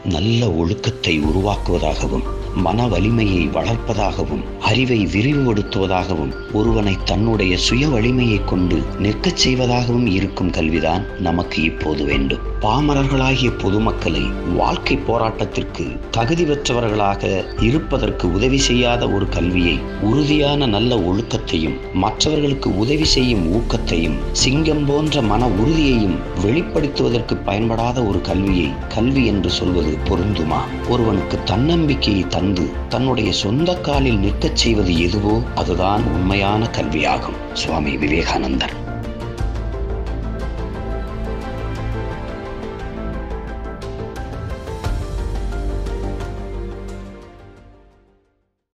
நல்ல ஒழுக்கத்தை உருவாக்குவதாகவும் மன வலிமையை வளர்ப்பதாகவும் அறிவை விரிவுபடுத்துவதாகவும் ஒருவனை தன்னுடைய சுய வலிமையை கொண்டு நிற்கச் செய்வதாகவும் இருக்கும் கல்விதான் நமக்கு இப்போது வேண்டும் பாமரர்களாகிய பொதுமக்களை வாழ்க்கை போராட்டத்திற்கு தகுதி பெற்றவர்களாக இருப்பதற்கு உதவி செய்யாத ஒரு கல்வியை உறுதியான நல்ல ஒழுக்கத்தையும் மற்றவர்களுக்கு உதவி செய்யும் ஊக்கத்தையும் சிங்கம் போன்ற மன உறுதியையும் வெளிப்படுத்துவதற்கு பயன்படாத ஒரு கல்வியை கல்வி என்று சொல்வது பொருந்துமா ஒருவனுக்கு தன்னம்பிக்கையை தந்து தன்னுடைய சொந்த காலில் நிற்கச் செய்வது எதுவோ அதுதான் உண்மையான கல்வியாகும் சுவாமி விவேகானந்தர்